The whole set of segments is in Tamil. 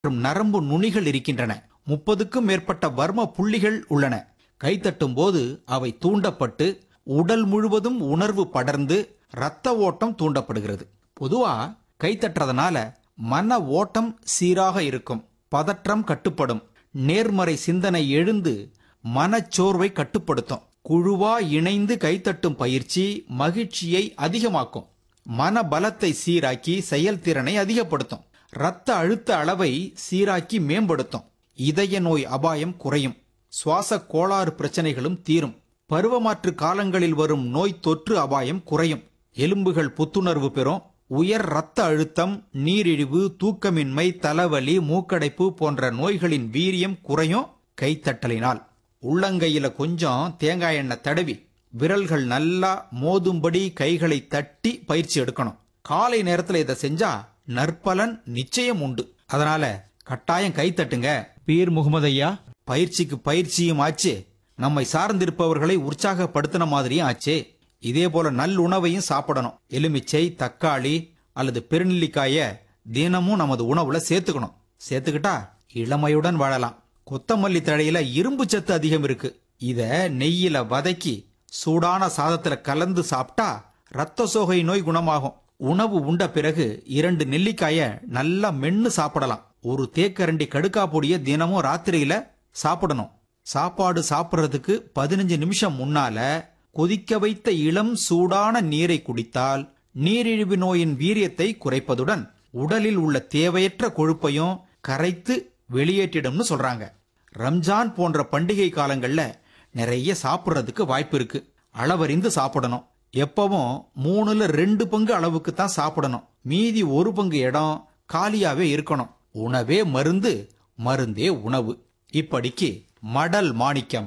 மற்றும் நரம்பு நுனிகள் இருக்கின்றன முப்பதுக்கும் மேற்பட்ட வர்ம புள்ளிகள் உள்ளன கைத்தட்டும் போது அவை தூண்டப்பட்டு உடல் முழுவதும் உணர்வு படர்ந்து இரத்த ஓட்டம் தூண்டப்படுகிறது பொதுவா கைத்தட்டுறதுனால மன ஓட்டம் சீராக இருக்கும் பதற்றம் கட்டுப்படும் நேர்மறை சிந்தனை எழுந்து மனச்சோர்வை கட்டுப்படுத்தும் குழுவா இணைந்து கைத்தட்டும் பயிற்சி மகிழ்ச்சியை அதிகமாக்கும் மன பலத்தை சீராக்கி செயல்திறனை அதிகப்படுத்தும் இரத்த அழுத்த அளவை சீராக்கி மேம்படுத்தும் இதய நோய் அபாயம் குறையும் சுவாச கோளாறு பிரச்சனைகளும் தீரும் பருவமாற்று காலங்களில் வரும் நோய் தொற்று அபாயம் குறையும் எலும்புகள் புத்துணர்வு பெறும் உயர் இரத்த அழுத்தம் நீரிழிவு தூக்கமின்மை தலைவலி மூக்கடைப்பு போன்ற நோய்களின் வீரியம் குறையும் கைத்தட்டலினால் உள்ளங்கையில கொஞ்சம் தேங்காய் எண்ணெய் தடவி விரல்கள் நல்லா மோதும்படி கைகளை தட்டி பயிற்சி எடுக்கணும் காலை நேரத்துல இதை செஞ்சா நற்பலன் நிச்சயம் உண்டு அதனால கட்டாயம் கை தட்டுங்க பீர் முகமது ஐயா பயிற்சிக்கு பயிற்சியும் ஆச்சு நம்மை சார்ந்திருப்பவர்களை உற்சாகப்படுத்தின மாதிரியும் ஆச்சே இதே போல நல்லுணவையும் சாப்பிடணும் எலுமிச்சை தக்காளி அல்லது பெருநெல்லிக்காய தினமும் நமது உணவுல சேர்த்துக்கணும் சேர்த்துக்கிட்டா இளமையுடன் வாழலாம் கொத்தமல்லி தழையில இரும்பு சத்து அதிகம் இருக்கு இத நெய்யில வதக்கி சூடான சாதத்துல கலந்து சாப்பிட்டா ரத்த சோகை நோய் குணமாகும் உணவு உண்ட பிறகு இரண்டு நெல்லிக்காய நல்லா மென்னு சாப்பிடலாம் ஒரு தேக்கரண்டி கடுக்கா பொடிய தினமும் ராத்திரியில சாப்பிடணும் சாப்பாடு சாப்பிடுறதுக்கு பதினஞ்சு நிமிஷம் முன்னால கொதிக்க வைத்த இளம் சூடான நீரை குடித்தால் நீரிழிவு நோயின் வீரியத்தை குறைப்பதுடன் உடலில் உள்ள தேவையற்ற கொழுப்பையும் கரைத்து வெளியேற்றிடும்னு சொல்றாங்க ரம்ஜான் போன்ற பண்டிகை காலங்கள்ல நிறைய சாப்பிடுறதுக்கு வாய்ப்பு இருக்கு அளவறிந்து சாப்பிடணும் எப்பவும் மூணுல ரெண்டு பங்கு அளவுக்கு தான் சாப்பிடணும் மீதி ஒரு பங்கு இடம் காலியாவே இருக்கணும் உணவே மருந்து மருந்தே உணவு இப்படிக்கு மடல் மாணிக்கம்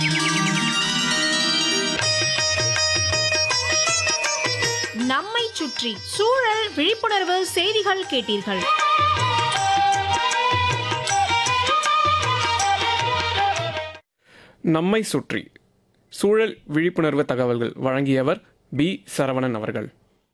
நம்மை சுற்றி சூழல் விழிப்புணர்வு செய்திகள் கேட்டீர்கள் நம்மை சுற்றி சூழல் விழிப்புணர்வு தகவல்கள் வழங்கியவர் பி சரவணன் அவர்கள்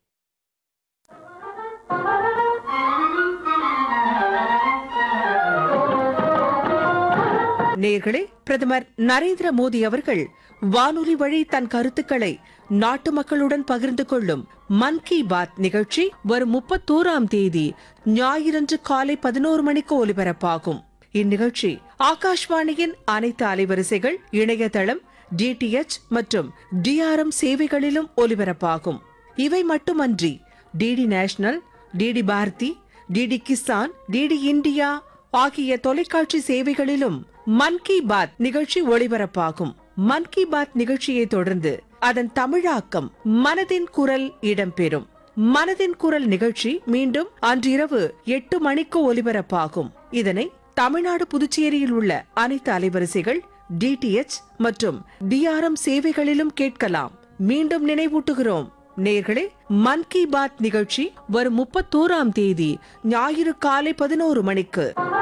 நேர்களே பிரதமர் நரேந்திர மோடி அவர்கள் வானொலி வழி தன் கருத்துக்களை நாட்டு மக்களுடன் பகிர்ந்து கொள்ளும் மன் கி பாத் நிகழ்ச்சி வரும் முப்பத்தோராம் தேதி ஞாயிறன்று காலை பதினோரு மணிக்கு ஒலிபரப்பாகும் இந்நிகழ்ச்சி ஆகாஷ்வாணியின் அனைத்து அலைவரிசைகள் இணையதளம் டிடிஎச் மற்றும் டிஆர்எம் சேவைகளிலும் ஒலிபரப்பாகும் இவை மட்டுமன்றி DD National DD Bharati DD Kisan DD India ஆகிய தொலைக்காட்சி சேவைகளிலும் மன் கி பாத் நிகழ்ச்சி ஒளிபரப்பாகும் மன் கி பாத் நிகழ்ச்சியை தொடர்ந்து அதன் தமிழாக்கம் மனதின் குரல் இடம்பெறும் மனதின் குரல் நிகழ்ச்சி மீண்டும் அன்றிரவு எட்டு மணிக்கு ஒலிபரப்பாகும் இதனை தமிழ்நாடு புதுச்சேரியில் உள்ள அனைத்து அலைவரிசைகள் டிடிஎச் மற்றும் டிஆர்எம் சேவைகளிலும் கேட்கலாம் மீண்டும் நினைவூட்டுகிறோம் நேர்களே மன் கி பாத் நிகழ்ச்சி வரும் முப்பத்தோராம் தேதி ஞாயிறு காலை பதினோரு மணிக்கு